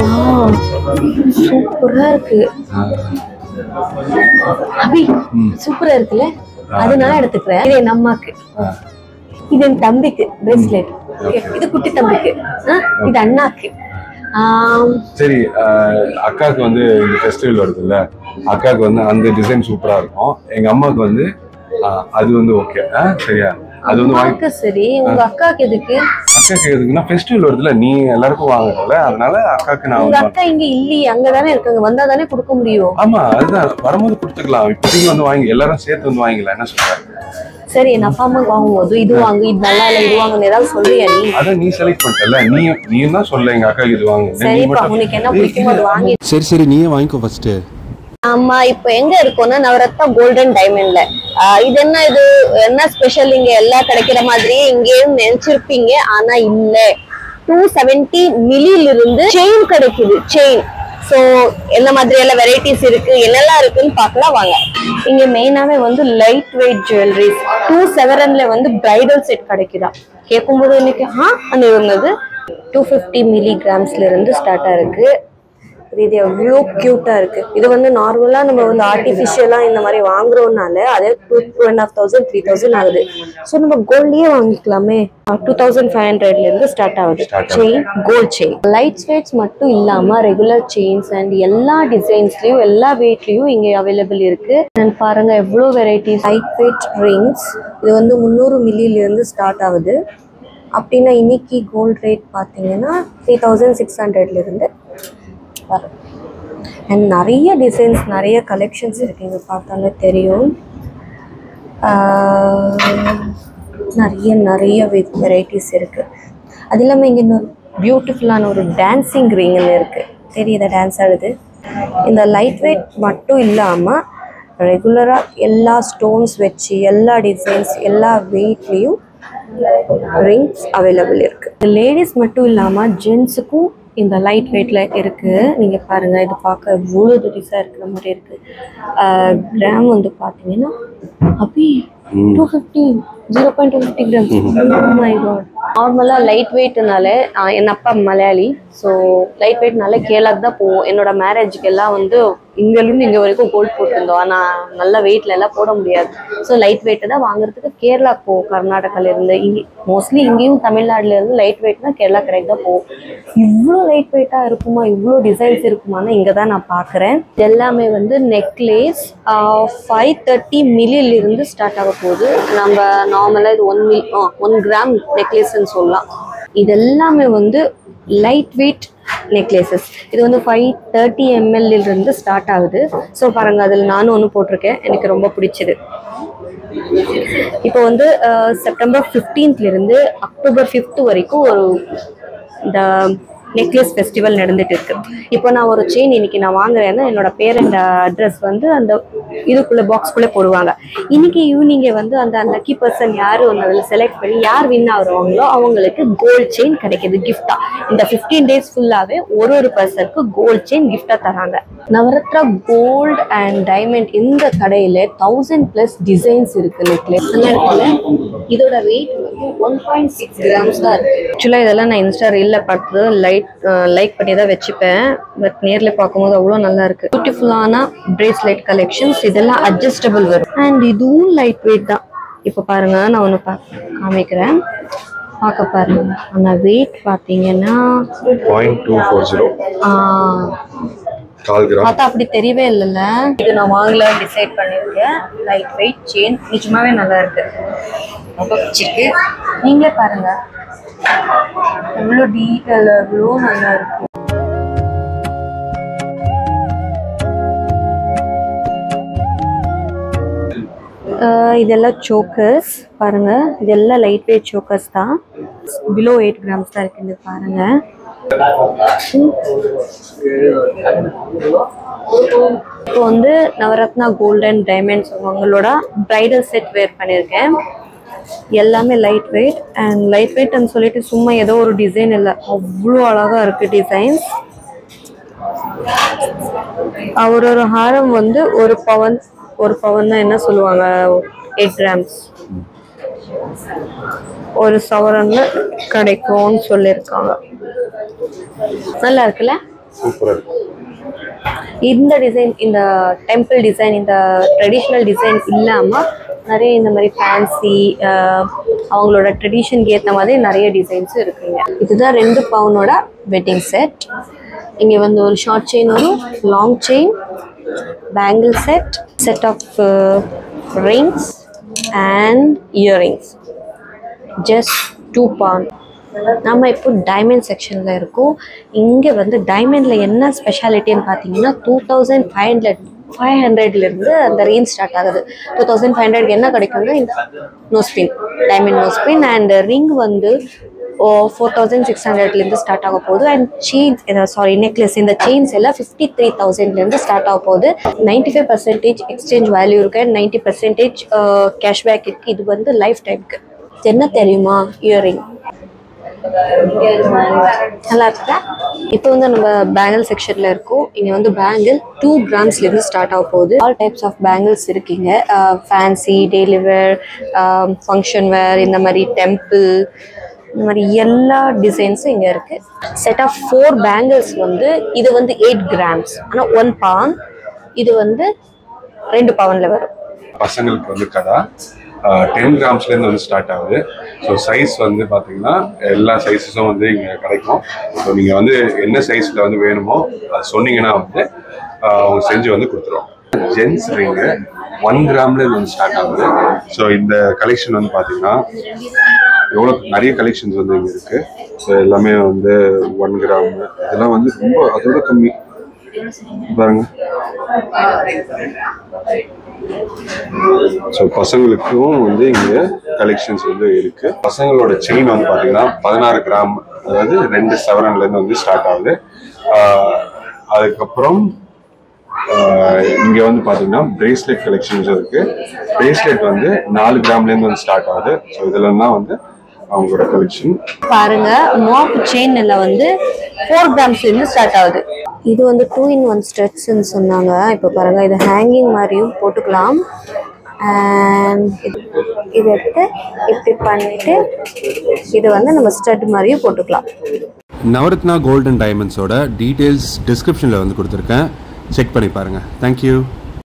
சூப்பரா இருக்கு அபி சூப்பரா இருக்குல்ல அதனால எடுத்துக்கிறேன் இது என் அம்மாக்கு இது என் தம்பிக்கு பிரேஸ்லெட் இது குட்டி தம்பிக்கு ஆ, இது அண்ணாக்கு ஆம், சரி ஆஹ் அக்காவுக்கு வந்து இந்த ஃபெஸ்டிவல் வருதுல்ல அக்காவுக்கு வந்து அந்த டிசைன் சூப்பரா இருக்கும் எங்க அம்மாவுக்கு வந்து ஆஹ் அது வந்து ஓகே சரியா அது வந்து வாங்கி அம்மாவுக்கு சரி உங்க அக்காக்கு எதுக்கு அக்காக்கு எதுக்குன்னா ஃபெஸ்டிவல் வருதுல்ல நீ எல்லாருக்கும் வாங்குறல அதனால அக்காக்கு நான் உங்க வந்து அக்கா இங்க இல்லையே அங்கதானே இருக்காங்க வந்தா தானே கொடுக்க முடியும் ஆமா அதுதான் வரும்போது கொடுத்துக்கலாம் இப்போதைக்கு வந்து வாங்கி எல்லாரும் சேர்த்து வந்து வாங்கிக்கலாம் என்ன சொல்ற சரி என் அப்பா அம்மா வாங்கும்போது இது வாங்கு இது நல்லா இல்ல இது வாங்குன்னு ஏதாவது சொல்றியா நீ அதான் நீ செலக்ட் பண்ணிட்டல நீ நீ தான் சொல்ல எங்க அக்காக்கு இது வாங்க நீ சரிப்பா மட்டும் உனக்கு என்ன பிடிக்குமோ அது வாங்கி சரி சரி நீயே வாங்கிக்கோ ஃபர்ஸ்ட் ஆமா இப்போ எங்க இருக்கோம்னா நவரத்னா கோல்டன் டைமண்ட்ல இது என்ன இது என்ன ஸ்பெஷல் இங்க எல்லாம் கிடைக்கிற மாதிரியே இங்கேயும் நினைச்சிருப்பீங்க ஆனா இல்ல டூ செவன்டி மில்லியில இருந்து செயின் கிடைக்குது செயின் ஸோ என்ன மாதிரி எல்லாம் வெரைட்டிஸ் இருக்கு என்னெல்லாம் இருக்குன்னு பார்க்கலாம் வாங்க இங்க மெயினாவே வந்து லைட் வெயிட் ஜுவல்லரிஸ் டூ செவரன்ல வந்து பிரைடல் செட் கிடைக்குதா கேட்கும்போது இன்னைக்கு ஆ அந்த இருந்தது டூ ஃபிஃப்டி மில்லி கிராம்ஸ்ல இருந்து ஸ்டார்ட் இருக்கு இது எவ்வளோ க்யூட்டாக இருக்குது இது வந்து நார்மலாக நம்ம வந்து ஆர்டிஃபிஷியலாக இந்த மாதிரி வாங்குறோம்னால அதே two two and half thousand three thousand ஆகுது ஸோ நம்ம கோல்ட்லேயே வாங்கிக்கலாமே டூ தௌசண்ட் ஃபைவ் ஹண்ட்ரட்லேருந்து ஸ்டார்ட் ஆகுது chain gold chain light weights மட்டும் இல்லாமல் ரெகுலர் செயின்ஸ் அண்ட் எல்லா டிசைன்ஸ்லேயும் எல்லா வெயிட்லேயும் இங்கே அவைலபிள் இருக்குது அண்ட் பாருங்கள் எவ்வளோ வெரைட்டிஸ் லைட் வெயிட் ரிங்ஸ் இது வந்து முந்நூறு மில்லியிலேருந்து ஸ்டார்ட் ஆகுது அப்படின்னா இன்னைக்கு கோல்ட் ரேட் பார்த்தீங்கன்னா த்ரீ தௌசண்ட் சிக்ஸ் ஹண்ட்ரட்லேருந்து வரும் அண்ட் நிறைய டிசைன்ஸ் நிறைய கலெக்ஷன்ஸ் இருக்கு இங்கே பார்த்தாலே தெரியும் ஆஹ் நிறைய நிறைய வெரைட்டிஸ் இருக்கு அது இல்லாமல் இங்கே இன்னொரு பியூட்டிஃபுல்லான ஒரு டான்சிங் ரிங்னு இருக்கு தெரியுதா டான்ஸ் ஆடுது இந்த லைட் வெயிட் மட்டும் இல்லாமல் ரெகுலராக எல்லா ஸ்டோன்ஸ் வச்சு எல்லா டிசைன்ஸ் எல்லா வெயிட்லேயும் ரிங்ஸ் அவைலபிள் இருக்கு லேடிஸ் மட்டும் இல்லாமல் ஜென்ஸுக்கும் இந்த லைட் வெயிட்ல இருக்கு நீங்க பாருங்க இது பார்க்க எவ்வளோ துடிசா இருக்கிற மாதிரி இருக்கு கிராம் வந்து பார்த்தீங்கன்னா அப்படி two fifty zero point two fifty gram my god நார்மலாக லைட் வெயிட்னால என் அப்பா மலையாளி ஸோ லைட் வெயிட்னால கேரளாக்கு தான் போவோம் என்னோட மேரேஜுக்கு எல்லாம் வந்து இங்கேருந்து இங்கே வரைக்கும் கோல்ட் போட்டிருந்தோம் ஆனால் நல்ல வெயிட்ல எல்லாம் போட முடியாது ஸோ லைட் வெயிட்டை தான் வாங்குறதுக்கு கேரளாக்கு போவோம் கர்நாடகால இருந்து இங்கே மோஸ்ட்லி இங்கேயும் தமிழ்நாடுல இருந்து லைட் வெயிட்னா கேரளா கடைக்கு தான் போவோம் இவ்வளோ லைட் வெயிட்டாக இருக்குமா இவ்வளோ டிசைன்ஸ் இருக்குமான்னு இங்கே தான் நான் பார்க்குறேன் எல்லாமே வந்து நெக்லேஸ் ஃபைவ் தேர்ட்டி மில்லியில இருந்து ஸ்டார்ட் ஆக போகுது நம்ம நார்மலாக இது ஒன் மில் ஒன் கிராம் நெக்லேஸ்ன்னு சொல்லலாம் இது எல்லாமே வந்து லைட் வெயிட் நெக்லேசஸ் இது வந்து ஃபைவ் தேர்ட்டி இருந்து ஸ்டார்ட் ஆகுது ஸோ பாருங்க அதில் நானும் ஒன்று போட்டிருக்கேன் எனக்கு ரொம்ப பிடிச்சது இப்போ வந்து அஹ், செப்டம்பர் 15th ல இருந்து அக்டோபர் ஃபிஃப்த் வரைக்கும் ஒரு இந்த நெக்லஸ் ஃபெஸ்டிவல் நடந்துட்டு இருக்கு இப்போ நான் ஒரு செயின் இன்னைக்கு நான் வாங்குறேன்னா என்னோட பேரண்ட் அட்ரஸ் வந்து அந்த இதுக்குள்ள பாக்ஸ்குள்ளே போடுவாங்க இன்னைக்கு ஈவினிங்கே வந்து அந்த லக்கி பர்சன் யார் ஒன்று அதில் செலக்ட் பண்ணி யார் வின் ஆகுறாங்களோ அவங்களுக்கு கோல்ட் செயின் கிடைக்குது கிஃப்டா இந்த ஃபிஃப்டீன் டேஸ் ஃபுல்லாகவே ஒரு ஒரு பர்சனுக்கு கோல்ட் செயின் கிஃப்டாக தராங்க நவரத்னா கோல்ட் அண்ட் டைமண்ட் இந்த கடையில் தௌசண்ட் ப்ளஸ் டிசைன்ஸ் இருக்கு நெக்லஸ் நல்லா இருக்குல்ல இதோட வெயிட் வந்து ஒன் பாயிண்ட் சிக்ஸ் கிராம்ஸ் தான் இருக்கு ஆக்சுவலாக இதெல்லாம் நான் இன்ஸ்டா ரீலில் பார்த்தது லைட் லைக் பண்ணி தான் வச்சுப்பேன் பட் நேரில் பார்க்கும்போது அவ்வளோ நல்லா இருக்கு பியூட்டிஃபுல்லான பிரேஸ்லெட் கலெக்ஷன்ஸ் இதெல்லாம் அட்ஜஸ்டபிள் வரும் அண்ட் இதுவும் லைட் வெயிட் தான் இப்போ பாருங்க நான் ஒன்று பா காமிக்கிறேன் பார்க்க பாருங்க ஆனால் வெயிட் பார்த்தீங்கன்னா point two four zero ah, கால் கிராம் பார்த்தா அப்படி தெரியவே இல்லைல்ல இது நான் வாங்கல டிசைட் பண்ணியிருக்கேன் லைட் வெயிட் செயின் நிஜமாவே நல்லா இருக்கு ரொம்ப பிடிச்சிருக்கு நீங்களே பாருங்க எவ்வளோ டீட்டெயில் எவ்வளோ நல்லா இருக்கு ஆஹ் இதெல்லாம் சோக்கர்ஸ் பாருங்க இதெல்லாம் லைட் வெயிட் சோக்கர்ஸ் தான் பிலோ எயிட் கிராம்ஸ் தான் இருக்குது பாருங்க இப்போ வந்து நவரத்னா கோல்டன் டைமண்ட்ஸ் அவங்களோட பிரைடல் செட் வேர் பண்ணியிருக்கேன் எல்லாமே லைட் வெயிட் அண்ட் லைட் வெயிட்னு சொல்லிட்டு சும்மா ஏதோ ஒரு டிசைன் இல்லை அவ்வளோ அழகாக இருக்குது டிசைன்ஸ் ஒரு ஒரு ஹாரம் வந்து ஒரு பவன் ஒரு பவன் என்ன சொல்லுவாங்க எயிட் கிராம்ஸ் ஒரு சவரன்ல கிடைக்கும்னு சொல்லியிருக்காங்க நல்லா இருக்குல்ல சூப்பரா இருக்கு இந்த டிசைன் இந்த டெம்பிள் டிசைன் இந்த ட்ரெடிஷ்னல் டிசைன் இல்லாமல் நிறைய இந்த மாதிரி ஃபேன்சி அவங்களோட ட்ரெடிஷனுக்கு ஏற்ற மாதிரி நிறைய டிசைன்ஸும் இருக்குங்க இதுதான் ரெண்டு பவுனோட வெட்டிங் செட் இங்கே வந்து ஒரு ஷார்ட் செயின் வரும் long chain bangle set set of rings and earrings just two pound நம்ம இப்போ டைமண்ட் செக்ஷனில் இருக்கோம் இங்கே வந்து டைமண்டில் என்ன ஸ்பெஷாலிட்டின்னு பார்த்தீங்கன்னா two thousand five hundred five ஹண்ட்ரட்லேருந்து அந்த ரேஞ்ச் ஸ்டார்ட் ஆகுது டூ தௌசண்ட் ஃபைவ் ஹண்ட்ரட் என்ன கிடைக்கும்னா இந்த nose pin diamond nose pin and ring வந்து ஃபோர் தௌசண்ட் சிக்ஸ் ஹண்ட்ரட்லேருந்து ஸ்டார்ட் ஆக போகுது அண்ட் செயின்ஸ் சாரி நெக்லஸ் இந்த செயின்ஸ் எல்லாம் ஃபிஃப்டி த்ரீ தௌசண்ட்லேருந்து ஸ்டார்ட் ஆக போகுது ninety five percentage exchange value இருக்குது அண்ட் நைன்ட்டி பர்சன்டேஜ் கேஷ்பேக் இருக்குது இது வந்து லைஃப் டைம்க்கு என்ன தெரியுமா இயரிங் நல்லா இருக்கா இப்போ வந்து நம்ம பேங்கிள் செக்ஷனில் இருக்கோம் இங்கே வந்து பேங்கிள் டூ கிராம்ஸ்லேருந்து ஸ்டார்ட் ஆக போகுது ஆல் டைப்ஸ் ஆஃப் பேங்கிள்ஸ் இருக்கீங்க fancy daily wear function wear இந்த மாதிரி டெம்பிள் இந்த மாதிரி எல்லா டிசைன்ஸும் இங்கே இருக்குது செட் ஆஃப் ஃபோர் பேங்கிள்ஸ் வந்து இது வந்து எயிட் கிராம்ஸ் ஆனால் ஒன் பவுன் இது வந்து ரெண்டு பவுனில் வரும் பசங்களுக்கு வந்து கடை டென் கிராம்ஸ்லேருந்து வந்து ஸ்டார்ட் ஆகுது ஸோ சைஸ் வந்து பார்த்தீங்கன்னா எல்லா சைஸஸும் வந்து இங்கே கிடைக்கும் ஸோ நீங்கள் வந்து என்ன சைஸில் வந்து வேணுமோ அது சொன்னீங்கன்னா வந்து ஆஹ் அவங்க செஞ்சு வந்து கொடுத்துருவோம் ஜென்ஸ் ரிங்கு ஒன் கிராம்லேருந்து வந்து ஸ்டார்ட் ஆகுது ஸோ இந்த கலெக்ஷன் வந்து பார்த்தீங்கன்னா எவ்வளோ நிறைய கலெக்ஷன்ஸ் வந்து இங்கே இருக்குது ஸோ எல்லாமே வந்து ஒன் கிராம் இதெல்லாம் வந்து ரொம்ப அதோட கம்மி பாருங்க ஸோ பசங்களுக்கும் வந்து இங்கே கலெக்ஷன்ஸ் வந்து இருக்கு பசங்களோட செயின் வந்து பார்த்தீங்கன்னா பதினாறு கிராம் அதாவது ரெண்டு சவரன்லேருந்து வந்து ஸ்டார்ட் ஆகுது ஆஹ் அதுக்கப்புறம் ஆஹ் இங்க வந்து பாத்தீங்கன்னா பிரேஸ்லெட் கலெக்ஷன்ஸ் இருக்கு பிரேஸ்லெட் வந்து நாலு கிராம்லேருந்து வந்து ஸ்டார்ட் ஆகுது ஸோ இதெல்லாம் தான் வந்து அவங்களோட கலெக்ஷன் பாருங்க மாப் செயின்ல வந்து ஃபோர் கிராம்ஸ்லேருந்து ஸ்டார்ட் ஆகுது இது வந்து டூ இன் ஒன் ஸ்ட்ரெட்ஸ்ன்னு சொன்னாங்க இப்போ பாருங்க இது ஹேங்கிங் மாதிரியும் போட்டுக்கலாம் அண்ட் இது இது எடுத்து இப்படி பண்ணிட்டு இது வந்து நம்ம ஸ்டட் மாதிரியும் போட்டுக்கலாம் நவரத்னா கோல்டன் டைமண்ட்ஸோட டீட்டெயில்ஸ் டிஸ்கிரிப்ஷனில் வந்து கொடுத்துருக்கேன் செக் பண்ணி பாருங்கள் தேங்க்யூ